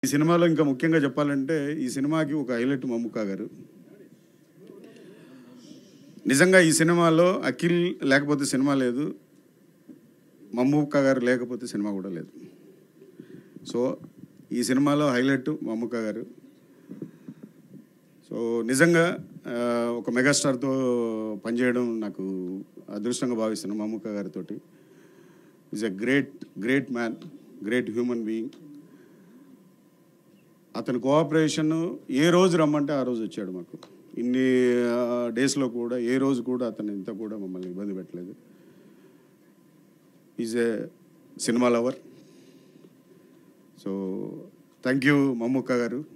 ఈ సినిమాలో ఇంకా ముఖ్యంగా చెప్పాలంటే ఈ సినిమాకి ఒక హైలైట్ మమ్ముక్క గారు నిజంగా ఈ సినిమాలో అఖిల్ లేకపోతే సినిమా లేదు మమ్ముక్క గారు లేకపోతే సినిమా కూడా లేదు సో ఈ సినిమాలో హైలైట్ మమ్ముక్క గారు సో నిజంగా ఆ, ఒక మెగాస్టార్తో పనిచేయడం నాకు అదృష్టంగా భావిస్తున్నాను మమ్ముక్క గారితో is a great great man great human being అతని కోఆపరేషన్ ఏ రోజు రమ్మంటే ఆ రోజు వచ్చాడు మాకు ఇన్ని డేస్లో కూడా ఏ రోజు కూడా అతను ఇంత కూడా మమ్మల్ని ఇబ్బంది పెట్టలేదు is a cinema lover so thank you Mammukka గారు